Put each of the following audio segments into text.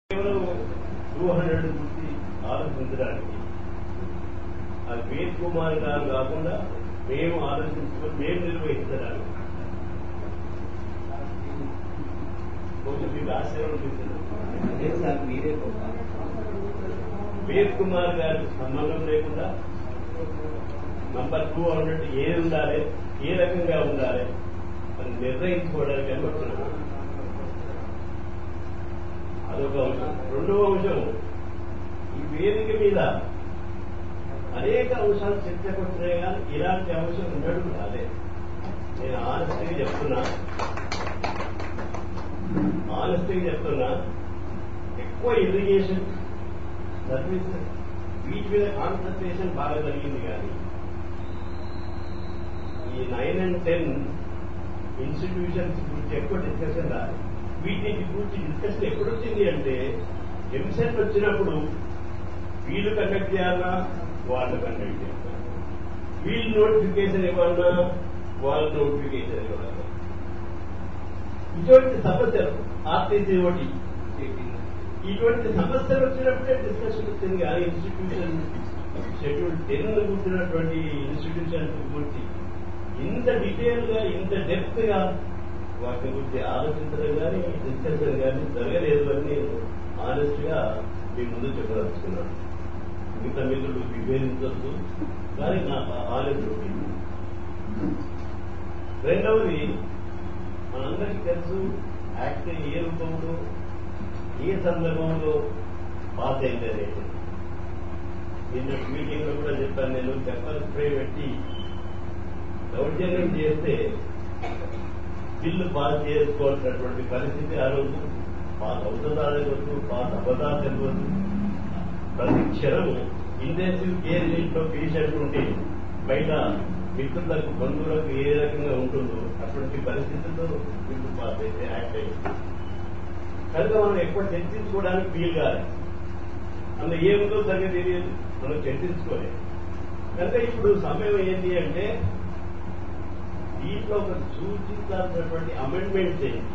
కేవలం two hundred గురించి ఆలోచించడానికి ఆ వేద్ కుమార్ గారు కాకుండా మేము ఆలోచించుకొని మేము నిర్వహించడానికి కొంచెం మీకు ఆశ్చర్యం అనిపిస్తుంది లేదు సార్ మీరే గొప్ప వేద్ కుమార్ గారికి సంబంధం లేకుండా నంబర్ టూ హండ్రెడ్ ఏది ఉండాలి ఏ రకంగా ఉండాలి అని నిర్ణయించుకోవడానికి అనుకుంటున్నాను అదొక అంశం రెండవ అంశం ఈ వేదిక మీద అనేక అంశాలు చర్చకు వచ్చినాయి కానీ ఇలాంటి అంశం ఉండడం రాలే నేను ఆనెస్ట్గా చెప్తున్నా ఆనెస్ట్గా చెప్తున్నా ఎక్కువ ఇరిగేషన్ సర్వీస్ వీటి మీద కాన్సన్ట్రేషన్ బాగా జరిగింది కానీ ఈ నైన్ అండ్ టెన్ ఇన్స్టిట్యూషన్స్ గురించి ఎక్కువ డిస్కషన్ రాదు వీటిని గురించి డిస్కషన్ ఎప్పుడు వచ్చింది అంటే ఎంసెట్ వచ్చినప్పుడు వీళ్ళు కండక్ట్ చేయాలా వాళ్ళు కండక్ట్ చేయాలా వీళ్ళు నోటిఫికేషన్ ఇవ్వాలన్నా వాళ్ళు నోటిఫికేషన్ ఇవ్వాలన్నా ఇటువంటి సమస్యలు ఆర్టీసీ ఒకటి ఇటువంటి సమస్యలు వచ్చినప్పుడే డిస్కషన్ వచ్చింది కానీ ఇన్స్టిట్యూషన్ షెడ్యూల్ టెన్ కూర్చున్నటువంటి ఇన్స్టిట్యూషన్ గురించి ఇంత డీటెయిల్ గా ఇంత డెప్త్ గా వాటి గురించి ఆలోచించడం కానీ డిస్కషన్ కానీ జరగలేదు అని నేను ఆనెస్ట్ గా మీ ముందు చెప్పదలుచుకున్నాను మిగతా మిత్రులు విభేదించవచ్చు కానీ నా ఆనెస్ట్ ఒపీనియన్ రెండవది మనందరికీ తెలుసు యాక్ట్ ఏ రూపంలో ఏ సందర్భంలో పాస్ అయింది అనేది నిన్న మీటింగ్ లో కూడా చెప్పాను నేను పెప్పర్ స్ప్రే పెట్టి దౌర్జన్యం చేస్తే బిల్లు పాస్ చేసుకోవాల్సినటువంటి పరిస్థితి ఆ రోజు పాస్ అవుతుందా తెలియదు పాస్ అవ్వదా తెలియదు ప్రతి క్షణం ఇంటెన్సివ్ కేర్ యూనిట్ లో పేషెంట్ ఉంటే బయట మిత్రులకు బంధువులకు ఏ రకంగా ఉంటుందో అటువంటి పరిస్థితుల్లో బిల్లు పాస్ అయితే యాక్ట్ అయింది కనుక మనం ఎక్కువ చర్చించుకోవడానికి వీలు కాదు అందులో ఏముందో సరిగ్గా తెలియదు మనం చర్చించుకోలేదు కనుక ఇప్పుడు సమయం ఏంటి అంటే దీంట్లో ఒక సూచించాల్సినటువంటి అమెండ్మెంట్స్ ఏంటి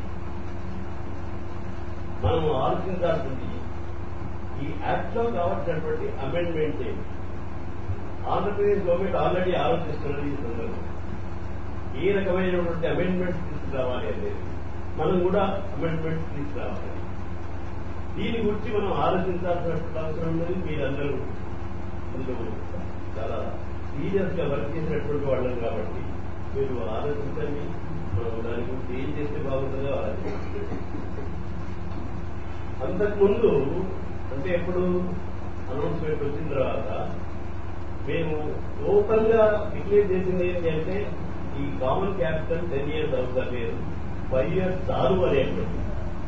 మనం ఆలోచించాల్సింది ఈ యాక్ట్ లో కావాల్సినటువంటి అమెండ్మెంట్స్ ఏంటి ఆంధ్రప్రదేశ్ గవర్నమెంట్ ఆల్రెడీ ఆలోచిస్తున్నది ఈ సందర్భంలో ఏ రకమైనటువంటి అమెండ్మెంట్స్ తీసుకురావాలి అనేది మనం కూడా అమెండ్మెంట్స్ తీసుకురావాలి దీని గురించి మనం ఆలోచించాల్సినటువంటి అవసరం ఉన్నది మీరందరూ ఇందులో చాలా సీరియస్ గా వర్క్ చేసినటువంటి వాళ్ళం కాబట్టి మీరు ఆలోచించండి మనం దాని గురించి ఏం చేస్తే బాగుంటుందో ఆలోచించండి అంతకుముందు అంటే ఎప్పుడు అనౌన్స్మెంట్ వచ్చిన తర్వాత మేము ఓపెన్ గా డిక్లేర్ చేసింది ఏంటి అంటే ఈ కామన్ క్యాపిటల్ టెన్ ఇయర్స్ అవసరం లేదు ఫైవ్ ఇయర్స్ చాలు అనేటువంటి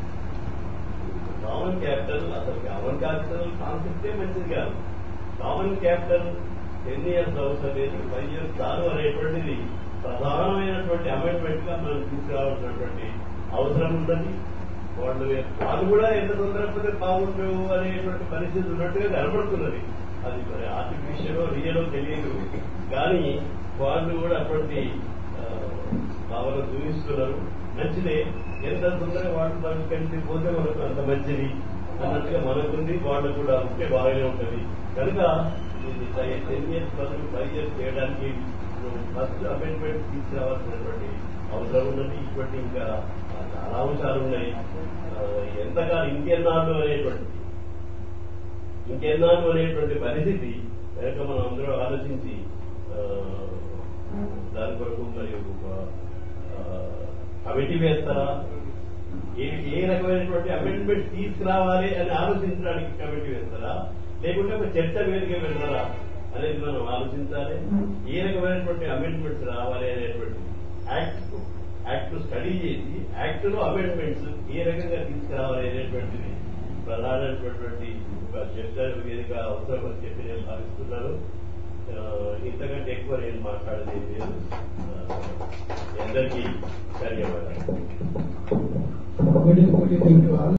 కామన్ క్యాపిటల్ అసలు కామన్ క్యాపిటల్ కాన్సెప్టే మంచిది కాదు కామన్ క్యాపిటల్ టెన్ ఇయర్స్ అవసరం లేదు ఫైవ్ ఇయర్స్ చాలు అనేటువంటిది ప్రధానమైనటువంటి అమెండ్మెంట్ గా మనం తీసుకురావాల్సినటువంటి అవసరం ఉన్నది వాళ్ళు వాళ్ళు కూడా ఎంత తొందరపోతే బాగుండు అనేటువంటి పరిస్థితి ఉన్నట్టుగా కనపడుతున్నది అది మరి ఆర్టిఫిషియల్ రియలో తెలియదు కానీ వాళ్ళు కూడా అటువంటి ఆ, భావన చూపిస్తున్నారు మంచిదే ఎంత తొందరగా వాళ్ళు మనకు కలిసి పోతే మనకు అంత మంచిది అన్నట్టుగా మనకుంది వాళ్ళు కూడా ఉంటే బాగానే ఉంటుంది కనుక టెన్ ఇయర్స్ బదులు ఫైవ్ ఇయర్స్ చేయడానికి ఫస్ట్ అమెండ్మెంట్ తీసుకురావాల్సినటువంటి అవసరం ఉన్నది ఇటువంటి ఇంకా చాలా అంశాలు ఉన్నాయి ఆ, ఎంతగా ఇంకెన్నాళ్ళు అనేటువంటిది ఇంకెన్నాళ్ళు అనేటువంటి పరిస్థితి కనుక మనం అందరూ ఆలోచించి ఆ, దాని కొరకు మరి ఒక ఆ, కమిటీ వేస్తారా ఏ ఏ రకమైనటువంటి అమెండ్మెంట్ తీసుకురావాలి అని ఆలోచించడానికి కమిటీ వేస్తారా లేకుంటే ఒక చర్చ వేదిక వెళ్తారా అనేది మనం ఆలోచించాలి ఏ రకమైనటువంటి అమెండ్మెంట్స్ రావాలి అనేటువంటి యాక్ట్ యాక్ట్ స్టడీ చేసి యాక్ట్ లో అమెండ్మెంట్స్ ఏ రకంగా తీసుకురావాలి అనేటువంటిది ప్రధానమైనటువంటి ఒక చర్చ వేదిక అవసరం అని చెప్పి నేను భావిస్తున్నాను ఆ, ఇంతకంటే ఎక్కువ నేను మాట్లాడేది లేదు ఆ, అందరికీ ధన్యవాదాలు What do you, what do you think to all?